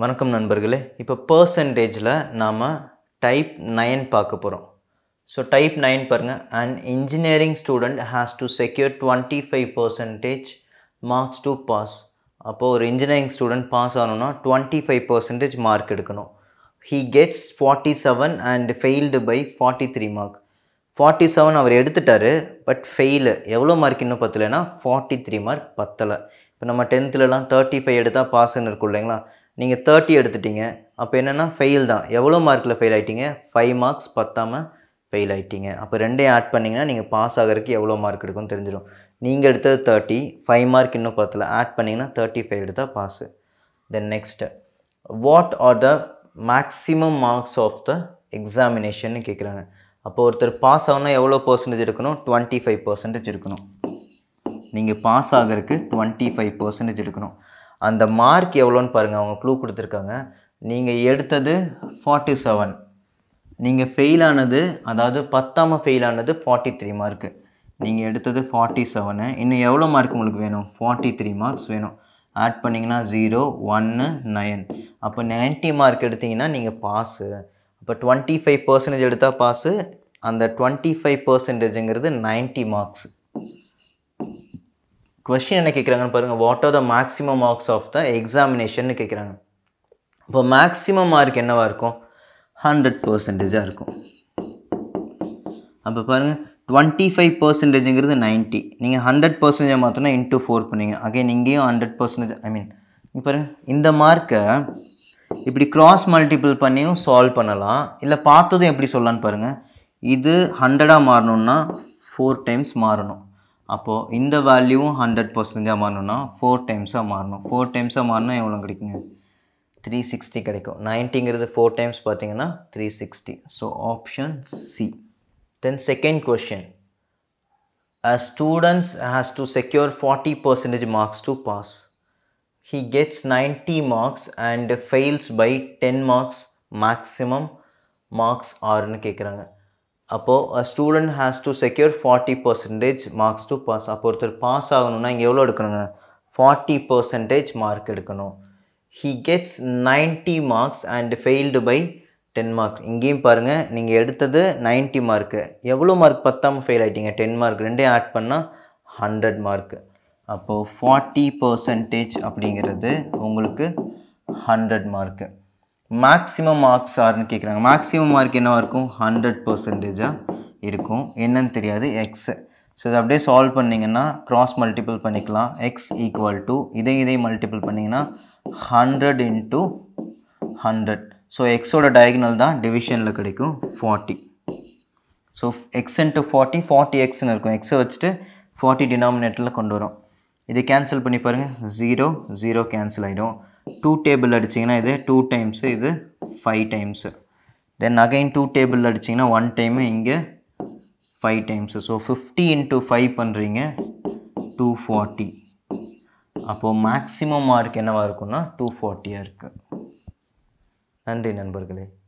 வணக்கம் நண்பர்களே இப்போ பர்சன்டேஜில் நாம் டைப் நைன் பார்க்க போகிறோம் ஸோ டைப் நைன் பாருங்கள் and engineering student has to secure twenty five percentage marks to pass அப்போது ஒரு இன்ஜினியரிங் ஸ்டூடெண்ட் பாஸ் ஆகணும்னா டுவெண்ட்டி ஃபைவ் பர்சன்டேஜ் மார்க் எடுக்கணும் he gets forty seven and failed by forty three mark forty seven அவர் எடுத்துட்டாரு but fail எவ்வளோ mark இன்னும் பத்தலைன்னா forty three mark பத்தலை இப்போ நம்ம டென்த்துலலாம் தேர்ட்டி ஃபைவ் எடுத்தால் பாஸ்ன்னு இருக்கும் இல்லைங்களா நீங்கள் தேர்ட்டி எடுத்துட்டீங்க அப்போ என்னென்னா ஃபெயில் தான் எவ்வளோ மார்க்கில் ஃபெயில் ஆகிட்டீங்க ஃபைவ் மார்க்ஸ் பத்தாமல் ஃபெயில் ஆகிட்டீங்க அப்போ ரெண்டையும் ஆட் பண்ணிங்கன்னா நீங்கள் பாஸ் ஆகிறதுக்கு எவ்வளோ மார்க் எடுக்கும்னு தெரிஞ்சிடும் நீங்கள் எடுத்தது தேர்ட்டி ஃபைவ் மார்க் இன்னும் பத்தலை ஆட் பண்ணிங்கன்னா தேர்ட்டி ஃபைவ் எடுத்தால் pass then next what are the maximum marks of the examination கேட்குறாங்க அப்போ ஒருத்தர் பாஸ் ஆகணும்னா எவ்வளோ பர்சன்டேஜ் எடுக்கணும் டுவெண்ட்டி ஃபைவ் பர்சன்டேஜ் எடுக்கணும் நீங்கள் பாஸ் ஆகிறதுக்கு டுவெண்ட்டி ஃபைவ் பர்சன்டேஜ் எடுக்கணும் அந்த மார்க் எவ்வளோன்னு பாருங்கள் அவங்க க்ளூ கொடுத்துருக்காங்க நீங்கள் எடுத்தது ஃபார்ட்டி செவன் நீங்கள் ஃபெயில் ஆனது அதாவது பத்தாமல் ஃபெயில் ஆனது ஃபார்ட்டி த்ரீ மார்க்கு நீங்கள் எடுத்தது ஃபார்ட்டி செவனு இன்னும் எவ்வளோ மார்க் உங்களுக்கு வேணும் ஃபார்ட்டி த்ரீ மார்க்ஸ் வேணும் ஆட் பண்ணிங்கன்னா ஜீரோ ஒன்று நயன் அப்போ நைன்ட்டி மார்க் எடுத்தீங்கன்னா நீங்கள் பாஸு அப்போ டுவெண்ட்டி ஃபைவ் பர்சன்டேஜ் எடுத்தால் பாஸு அந்த டுவெண்ட்டி ஃபைவ் பர்சன்டேஜுங்கிறது நைன்ட்டி மார்க்ஸ் கொஷின் என்ன கேட்குறாங்கன்னு பாருங்கள் what are the maximum marks of the examination கேட்குறாங்க இப்போ மேக்ஸிமம் மார்க் என்னவாக இருக்கும் ஹண்ட்ரட் பர்சன்டேஜாக இருக்கும் அப்போ பாருங்கள் டுவெண்ட்டி ஃபைவ் பர்சன்டேஜுங்கிறது நைன்ட்டி நீங்கள் ஹண்ட்ரட் பர்சன்டேஜ் மாற்றினா இன்ட்டு ஃபோர் பண்ணீங்க அகைன் இங்கேயும் ஹண்ட்ரட் பர்சன்டேஜ் ஐ மீன் இங்கே பாருங்கள் இந்த மார்க்கை இப்படி கிராஸ் மல்டிபிள் பண்ணியும் சால்வ் பண்ணலாம் இல்லை பார்த்ததும் எப்படி சொல்லலான்னு பாருங்கள் இது ஹண்ட்ரடாக மாறணுன்னா ஃபோர் டைம்ஸ் மாறணும் அப்போது இந்த வேல்யூவும் ஹண்ட்ரட் பர்சன்டேஜாக மாறணும்னா ஃபோர் டைம்ஸாக மாறணும் ஃபோர் டைம்ஸாக மாறினா எவ்வளோ கிடைக்குங்க த்ரீ சிக்ஸ்டி கிடைக்கும் நைன்ட்டிங்கிறது ஃபோர் டைம்ஸ் பார்த்தீங்கன்னா three sixty so option C then second question A student has to secure 40 percentage marks to pass. He gets 90 marks and fails by 10 marks maximum marks ஆறுன்னு கேட்குறாங்க அப்போது a student has to secure 40 percentage marks to pass அப்போ ஒருத்தர் pass ஆகணும்னா இங்கே எவ்வளோ எடுக்கணுங்க forty percentage mark எடுக்கணும் he gets 90 marks and failed by ten mark இங்கேயும் பாருங்கள் நீங்கள் எடுத்தது 90 மார்க்கு எவ்வளோ மார்க் பத்தாமல் ஃபெயில் ஆகிட்டீங்க டென் மார்க் ரெண்டையும் ஆட் பண்ணால் ஹண்ட்ரட் மார்க்கு அப்போது ஃபார்ட்டி பர்சன்டேஜ் அப்படிங்கிறது உங்களுக்கு ஹண்ட்ரட் மார்க்கு மேக்ஸிமம் மார்க்ஸ் ஆர்னு கேட்குறாங்க மேக்ஸிமம் மார்க் என்னவாக இருக்கும் ஹண்ட்ரட் பர்சன்டேஜாக இருக்கும் என்னன்னு தெரியாது எக்ஸு ஸோ இதை அப்படியே சால்வ் பண்ணிங்கன்னா க்ராஸ் மல்டிபிள் பண்ணிக்கலாம் எக்ஸ் ஈக்குவல் டு இதை இதை மல்டிபிள் பண்ணிங்கன்னா ஹண்ட்ரட் இன்ட்டு ஹண்ட்ரட் ஸோ எக்ஸோட டயக்னல் தான் டிவிஷனில் கிடைக்கும் forty so x into forty forty எக்ஸ்னு இருக்கும் எக்ஸை வச்சுட்டு ஃபார்ட்டி டினாமினேட்டரில் கொண்டு வரும் இது கேன்சல் பண்ணி பாருங்கள் ஜீரோ ஜீரோ கேன்சல் ஆகிடும் டூ டேபிள் அடிச்சிங்கன்னா இது டூ டைம்ஸு இது five times then again two table அடிச்சிங்கன்னா ஒன் டைமு இங்கே five times so fifty into five பண்ணுறீங்க டூ ஃபார்ட்டி அப்போது மேக்ஸிமம் மார்க் என்னவாக இருக்குன்னா டூ ஃபார்ட்டியாக இருக்குது நன்றி நண்பர்களே